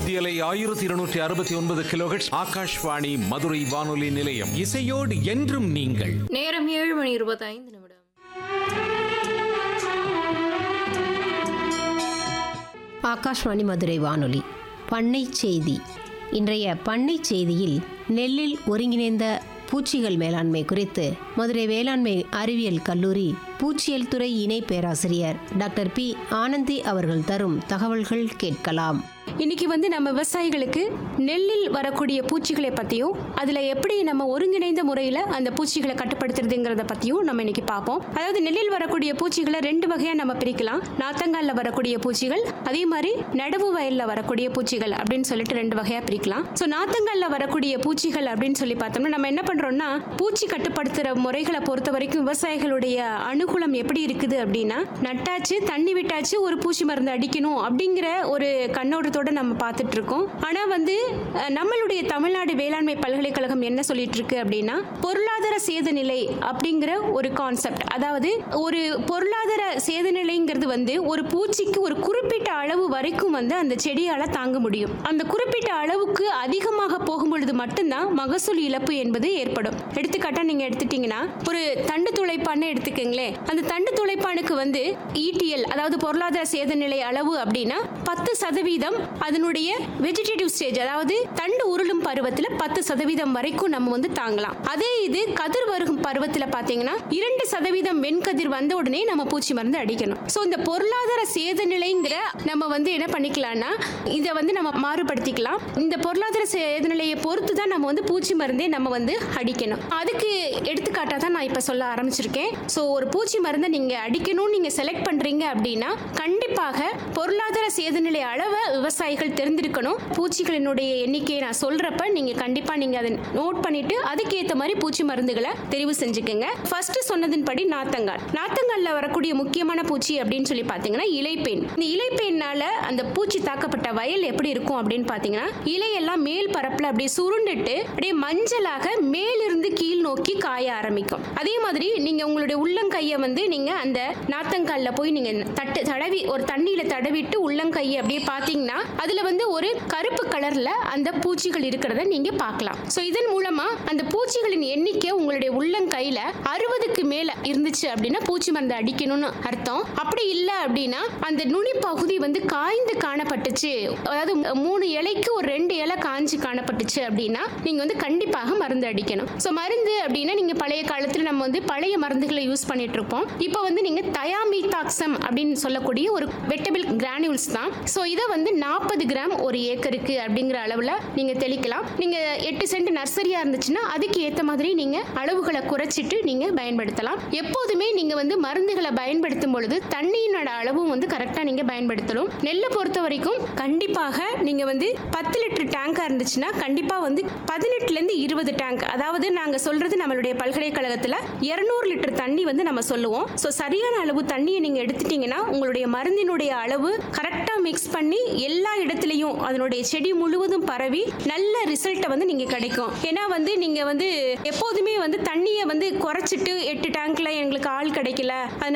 மத்தியலை ஆயிரத்தி இருநூற்றி அறுபத்தி ஒன்பது கிலோஹெட்ஸ் ஆகாஷ்வாணி மதுரை வானொலி நிலையம் இசையோடு என்றும் நீங்கள் நேரம் ஏழு மணி இருபத்தைந்து நிமிடம் ஆகாஷ்வாணி மதுரை வானொலி பண்ணை செய்தி இன்றைய பண்ணை செய்தியில் நெல்லில் ஒருங்கிணைந்த பூச்சிகள் மேலாண்மை குறித்து மதுரை வேளாண்மை அறிவியல் கல்லூரி பூச்சியல் துறை இணை பேராசிரியர் டாக்டர் பி ஆனந்தி அவர்கள் தரும் தகவல்கள் கேட்கலாம் இன்னைக்கு வந்து நம்ம விவசாயிகளுக்கு நெல்லில் வரக்கூடிய பூச்சிகளை பற்றியும் அதில் எப்படி நம்ம ஒருங்கிணைந்த முறையில் அந்த பூச்சிகளை கட்டுப்படுத்துறதுங்கிறத பற்றியும் நம்ம இன்னைக்கு பார்ப்போம் அதாவது நெல்லில் வரக்கூடிய பூச்சிகளை ரெண்டு வகையாக நம்ம பிரிக்கலாம் நாத்தங்காலில் வரக்கூடிய பூச்சிகள் அதே மாதிரி நடவு வயலில் வரக்கூடிய பூச்சிகள் அப்படின்னு சொல்லிட்டு ரெண்டு வகையாக பிரிக்கலாம் ஸோ நாத்தங்காலில் வரக்கூடிய பூச்சிகள் அப்படின்னு சொல்லி பார்த்தோம்னா நம்ம என்ன பண்ணுறோம்னா பூச்சி கட்டுப்படுத்துகிற முறைகளை பொறுத்த வரைக்கும் விவசாயிகளுடைய அனுகூலம் எப்படி இருக்குது அப்படின்னா நட்டாச்சு தண்ணி விட்டாச்சு ஒரு பூச்சி மருந்து அடிக்கணும் அப்படிங்கிற ஒரு கண்ணோட்டத்தோட நம்ம பார்த்துட்டு இருக்கோம் ஆனால் வந்து அஹ், நம்மளுடைய தமிழ்நாடு வேளாண்மை பல்கலைக்கழகம் என்ன சொல்லிட்டு இருக்கு அப்படின்னா பொருளாதார சேத நிலை அப்படிங்கிற ஒரு கான்செப்ட் அதாவது ஒரு பொருளாதார சேத நிலைங்கிறது வந்து ஒரு பூச்சிக்கு ஒரு குறிப்பிட்ட அளவு வரைக்கும் வந்து அந்த செடியால தாங்க முடியும் அந்த குறிப்பிட்ட அளவுக்கு அதிகமாக போகும் பொழுது மட்டும்தான் மகசூல் இழப்பு என்பது ஏற்படும் எடுத்துக்காட்டா நீங்க எடுத்துட்டீங்கன்னா ஒரு தண்டு துளைப்பான்னு எடுத்துக்கங்களேன் அந்த தண்டு துளைப்பானுக்கு வந்து ஈட்டிஎல் அதாவது பொருளாதார சேத நிலை அளவு அப்படின்னா பத்து சதவீதம் அதனுடைய வெஜிடேட்டிவ் ஸ்டேஜ் அதாவது தண்டு உருளும் பருவத்தில் பத்து சதவீதம் வரைக்கும் நம்ம வந்து தாங்கலாம் அதே இது கதிர் வருகும் பருவத்தில் பார்த்தீங்கன்னா இரண்டு சதவீதம் வெண்கதிர் வந்த உடனே நம்ம பூச்சி மருந்து அடிக்கணும் ஸோ இந்த பொருளாதார சேத நிலைங்கிற நம்ம வந்து என்ன பண்ணிக்கலாம்னா இதை வந்து நம்ம மாறுபடுத்திக்கலாம் இந்த பொருளாதார சேத நிலையை பொறுத்து தான் நம்ம வந்து பூச்சி மருந்தே நம்ம வந்து அடிக்கணும் அதுக்கு எடுத்துக்காட்டாக தான் நான் இப்போ சொல்ல ஆரம்பிச்சிருக்கேன் ஸோ ஒரு பூச்சி மருந்தை நீங்கள் அடிக்கணும்னு நீங்கள் செலக்ட் பண்ணுறீங்க அப்படின்னா கண்டிப்பாக பொருளாதார சேதநிலை அளவை விவசாயிகள் தெரிந்திருக்கணும் பூச்சிகளினுடைய எண்ணிக்கையை நான் சொல்கிறப்ப நீங்கள் கண்டிப்பாக நீங்கள் அதை நோட் பண்ணிட்டு அதுக்கேற்ற மாதிரி பூச்சி மருந்துகளை தெரிவு செஞ்சுக்கோங்க ஃபர்ஸ்ட் சொன்னதின்படி நாத்தங்கால் நாத்தங்காலில் வரக்கூடிய முக்கியமான பூச்சி அப்படின்னு சொல்லி பார்த்தீங்கன்னா இலைப்பேன் இந்த இலைப்பேனால அந்த பூச்சி தாக்கப்பட்ட வயல் எப்படி இருக்கும் அப்படின்னு பார்த்தீங்கன்னா இலையெல்லாம் மேல் பரப்பில் அப்படியே சுருண்டுட்டு அப்படியே மஞ்சளாக மேலிருந்து கீழ் நோக்கி காய ஆரம்பிக்கும் அதே மாதிரி நீங்க உங்களுடைய உள்ளங்கையை வந்து நீங்க அந்த நாத்தங்கால்ல போய் நீங்க தட்டு தடவி ஒரு தண்ணியில தடவிட்டு உள்ளங்கையை அப்படியே பாத்தீங்கன்னா அதுல வந்து ஒரு கருப்பு கலர்ல அந்த பூச்சிகள் இருக்கிறத நீங்க பார்க்கலாம் சோ இதன் மூலமா அந்த பூச்சிகளின் எண்ணிக்கை உங்களுடைய உள்ளங்கையில அறுபதுக்கு மேல இருந்துச்சு அப்படின்னா பூச்சி மருந்து அடிக்கணும்னு அர்த்தம் அப்படி இல்ல அப்படின்னா அந்த நுனி பகுதி வந்து காய்ந்து காணப்பட்டுச்சு அதாவது மூணு இலைக்கு ஒரு ரெண்டு இலை காஞ்சி காணப்பட்டுச்சு அப்படின்னா நீங்க வந்து கண்டிப்பாக மருந்து அடிக்கணும் ஸோ மருந்து அப்படின்னா நீங்க பழைய காலத்துல நம்ம வந்து பழைய மருந்துகளை யூஸ் பண்ணிட்டு இருப்போம் இப்போ வந்து நீங்க தயாமீதாக்சம் அப்படின்னு சொல்லக்கூடிய ஒரு வெட்டபிள் கிரானியூல்ஸ் தான் ஸோ இதை வந்து நாற்பது கிராம் ஒரு ஏக்கருக்கு அப்படிங்கிற அளவில் நீங்க தெளிக்கலாம் நீங்க எட்டு சென்ட் நர்சரியா இருந்துச்சுன்னா அதுக்கு ஏற்ற மாதிரி நீங்க அளவுகளை குறைச்சிட்டு நீங்க பயன்படுத்தலாம் எப்போதுமே நீங்க வந்து மருந்துகளை பயன்படுத்தும் பொழுது தண்ணியினோட அளவும் வந்து கரெக்டாக நீங்க பயன்படுத்தணும் நெல்லை பொறுத்த வரைக்கும் கண்டிப்பாக நீங்க வந்து பத்து லிட்டர் டேங்கா இருந்துச்சுன்னா கண்டிப்பா வந்து பதினெட்டுல இருந்து இருபது டேங்க் அதாவது நாங்க சொல்றது நம்மளுடைய பல்கலைக்கழகத்துல இருநூறு லிட்டர் தண்ணி வந்து நம்ம சொல்லுவோம் ஸோ சரியான அளவு தண்ணியை நீங்க எடுத்துட்டீங்கன்னா உங்களுடைய மருந்தினுடைய அளவு கரெக்டா மிக்ஸ் பண்ணி எல்லா இடத்துலையும் அதனுடைய செடி முழுவதும் பரவி நல்ல ரிசல்ட்டை வந்து நீங்க கிடைக்கும் ஏன்னா வந்து நீங்க வந்து எப்போதுமே வந்து தண்ணியை வந்து குறைச்சிட்டு எட்டு டேங்க்ல எங்களுக்கு ஆள் கிடைக்கல அதனால